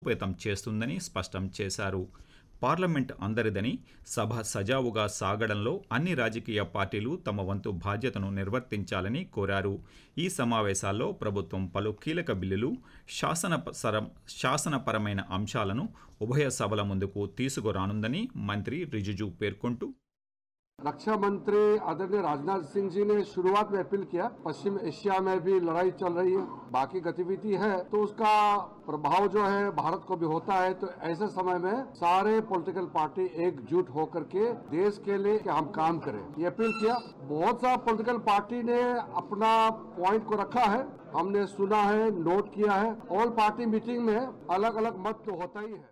బలోపేతం చేస్తుందని స్పష్టం చేశారు పార్లమెంట్ అందరిదని సభ సజావుగా సాగడంలో అన్ని రాజకీయ పార్టీలు తమ వంతు బాధ్యతను నిర్వర్తించాలని కోరారు ఈ సమావేశాల్లో ప్రభుత్వం పలు కీలక బిల్లులు శాసనపరం శాసనపరమైన అంశాలను ఉభయ సభల ముందుకు తీసుకురానుందని మంత్రి రిజిజు పేర్కొంటూ रक्षा मंत्री आदरणीय राजनाथ सिंह जी ने शुरुआत में अपील किया पश्चिम एशिया में भी लड़ाई चल रही है बाकी गतिविधि है तो उसका प्रभाव जो है भारत को भी होता है तो ऐसे समय में सारे पॉलिटिकल पार्टी एकजुट होकर के देश के लिए कि हम काम करें ये अपील किया बहुत सा पॉलिटिकल पार्टी ने अपना पॉइंट को रखा है हमने सुना है नोट किया है ऑल पार्टी मीटिंग में अलग अलग मत तो होता ही है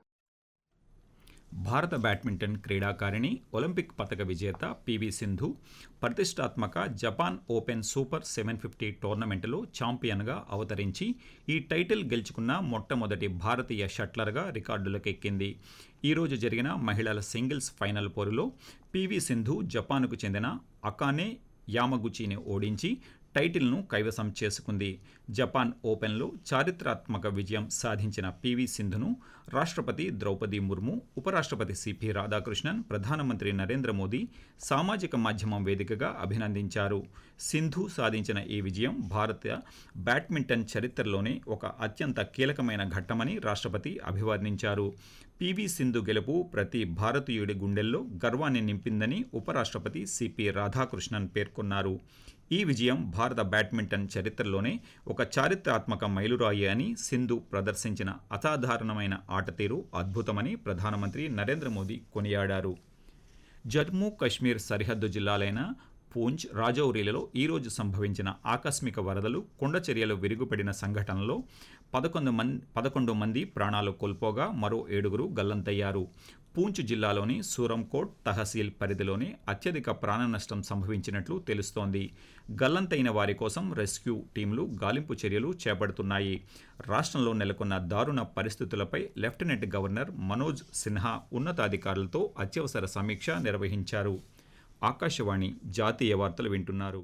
భారత బ్యాడ్మింటన్ క్రీడాకారిణి ఒలింపిక్ పతక విజేత పివి సింధు ప్రతిష్టాత్మక Japan open super seven fifty టోర్నమెంటులో ఛాంపియన్గా అవతరించి ఈ టైటిల్ గెలుచుకున్న మొట్టమొదటి భారతీయ షట్లర్గా రికార్డులకెక్కింది ఈరోజు జరిగిన మహిళల సింగిల్స్ ఫైనల్ పోరులో పివి సింధు జపాన్కు చెందిన అకానే యామగుచిని ఓడించి టైటిల్ను కైవసం చేసుకుంది జపాన్ ఓపెన్లో చారిత్రాత్మక విజయం సాధించిన పివి సింధును రాష్ట్రపతి ద్రౌపది ముర్ము ఉపరాష్ట్రపతి సిపి రాధాకృష్ణన్ ప్రధానమంత్రి నరేంద్ర మోదీ సామాజిక మాధ్యమం వేదికగా అభినందించారు సింధు సాధించిన ఈ విజయం భారత బ్యాడ్మింటన్ చరిత్రలోనే ఒక అత్యంత కీలకమైన ఘట్టమని రాష్ట్రపతి అభివర్ణించారు పివి సింధు గెలుపు ప్రతి భారతీయుడి గుండెల్లో గర్వాన్ని నింపిందని ఉపరాష్ట్రపతి సిపి రాధాకృష్ణన్ పేర్కొన్నారు ఈ విజయం భారత బ్యాడ్మింటన్ చరిత్రలోనే ఒక చారిత్రాత్మక మైలురాయి అని సింధు ప్రదర్శించిన అసాధారణమైన ఆటతీరు అద్భుతమని ప్రధానమంత్రి నరేంద్ర మోదీ కొనియాడారు జమ్మూ కశ్మీర్ సరిహద్దు జిల్లాలైన పూంచ్ రాజౌరీలలో ఈరోజు సంభవించిన ఆకస్మిక వరదలు కొండ చర్యలు విరుగుపడిన సంఘటనలో పదకొండు మంది పదకొండు మంది ప్రాణాలు కోల్పోగా మరో ఏడుగురు గల్లంతయ్యారు పూంచ్ జిల్లాలోని సూరంకోట్ తహసీల్ పరిధిలోనే అత్యధిక ప్రాణ నష్టం సంభవించినట్లు తెలుస్తోంది గల్లంతైన వారి కోసం రెస్క్యూ టీంలు గాలింపు చర్యలు చేపడుతున్నాయి రాష్ట్రంలో నెలకొన్న దారుణ పరిస్థితులపై లెఫ్టినెంట్ గవర్నర్ మనోజ్ సిన్హా ఉన్నతాధికారులతో అత్యవసర సమీక్ష నిర్వహించారు ఆకాశవాణి జాతీయ వార్తలు వింటున్నారు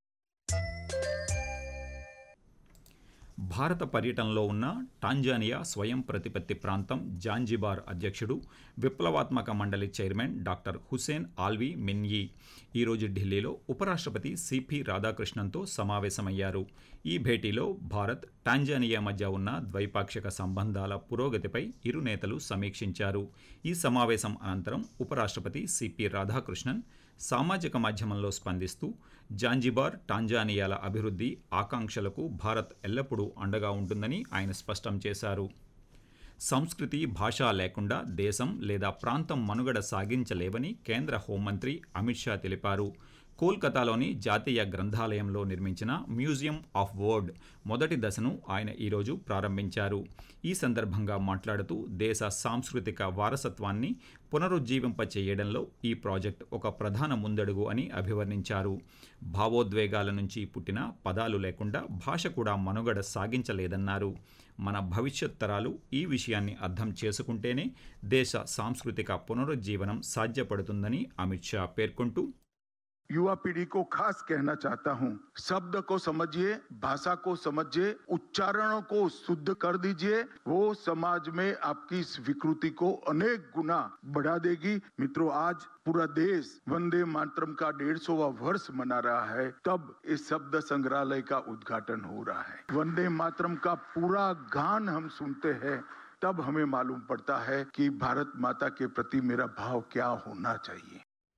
భారత పర్యటనలో ఉన్న టాంజానియా స్వయం ప్రతిపత్తి ప్రాంతం జాంజిబార్ అధ్యక్షుడు విప్లవాత్మక మండలి chairman doctor Hussein Ali Mwinyi ఈరోజు ఢిల్లీలో ఉపరాష్ట్రపతి సిపి రాధాకృష్ణన్తో సమావేశమయ్యారు ఈ భేటీలో భారత్ టాంజానియా మధ్య ఉన్న ద్వైపాక్షిక సంబంధాల పురోగతిపై ఇరు నేతలు సమీక్షించారు ఈ సమావేశం అనంతరం ఉపరాష్ట్రపతి సిపి రాధాకృష్ణన్ సామాజిక మాధ్యమంలో స్పందిస్తూ జాంజిబార్ టాంజానియాల అభివృద్ధి ఆకాంక్షలకు భారత్ ఎల్లప్పుడూ అండగా ఉంటుందని ఆయన స్పష్టం చేశారు సంస్కృతి భాష లేకుండా దేశం లేదా ప్రాంతం మనుగడ సాగించలేవని కేంద్ర హోంమంత్రి అమిత్ షా తెలిపారు కోల్కతాలోని జాతీయ గ్రంథాలయంలో నిర్మించిన మ్యూజియం ఆఫ్ వర్డ్ మొదటి దశను ఆయన ఈరోజు ప్రారంభించారు ఈ సందర్భంగా మాట్లాడుతూ దేశ సాంస్కృతిక వారసత్వాన్ని పునరుజ్జీవింపచేయడంలో ఈ ప్రాజెక్ట్ ఒక ప్రధాన ముందడుగు అని అభివర్ణించారు భావోద్వేగాల నుంచి పుట్టిన పదాలు లేకుండా భాష కూడా మనుగడ సాగించలేదన్నారు మన భవిష్యత్ తరాలు ఈ విషయాన్ని అర్థం చేసుకుంటేనే దేశ సాంస్కృతిక పునరుజ్జీవనం సాధ్యపడుతుందని అమిత్ షా పేర్కొంటూ युवा पीढ़ी को खास कहना चाहता हूं शब्द को समझिए भाषा को समझिए उच्चारणों को शुद्ध कर दीजिए वो समाज में आपकी स्वीकृति को अनेक गुना बढ़ा देगी मित्रों आज पूरा देश वंदे मातरम का डेढ़ सौवा वर्ष मना रहा है तब इस शब्द संग्रहालय का उद्घाटन हो रहा है वंदे मातरम का पूरा गान हम सुनते हैं तब हमें मालूम पड़ता है कि भारत माता के प्रति मेरा भाव क्या होना चाहिए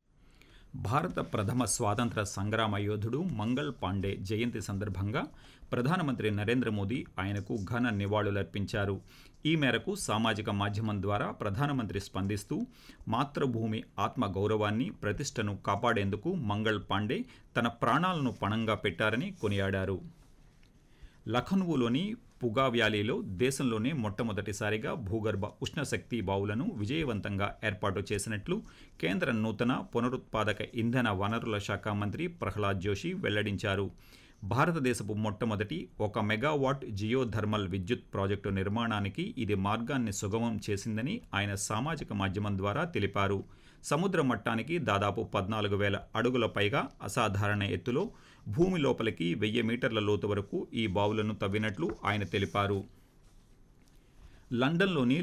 భారత ప్రథమ స్వాతంత్ర సంగ్రామ యోధుడు మంగళ్ పాండే జయంతి సందర్భంగా ప్రధానమంత్రి నరేంద్ర మోదీ ఆయనకు ఘన నివాళులర్పించారు ఈ మేరకు సామాజిక మాధ్యమం ద్వారా ప్రధానమంత్రి స్పందిస్తూ మాతృభూమి ఆత్మ గౌరవాన్ని ప్రతిష్టను కాపాడేందుకు మంగళ్ పాండే తన ప్రాణాలను పణంగా పెట్టారని కొనియాడారు లఖనవులోని పుగా వ్యాలీలో దేశంలోనే మొట్టమొదటిసారిగా భూగర్భ ఉష్ణశక్తి బావులను విజయవంతంగా ఏర్పాటు చేసినట్లు కేంద్ర నూతన పునరుత్పాదక ఇంధన వనరుల శాఖ మంత్రి ప్రహ్లాద్ జోషి వెల్లడించారు భారతదేశపు మొట్టమొదటి ఒక మెగావాట్ జియోథర్మల్ విద్యుత్ ప్రాజెక్టు నిర్మాణానికి ఇది మార్గాన్ని సుగమం చేసిందని ఆయన సామాజిక మాధ్యమం ద్వారా తెలిపారు సముద్ర మట్టానికి దాదాపు పద్నాలుగు వేల అడుగుల పైగా అసాధారణ ఎత్తులో భూమి లోపలికి వెయ్యి మీటర్ల లోతు వరకు ఈ బావులను తవ్వినట్లు ఆయన తెలిపారు లండన్లోని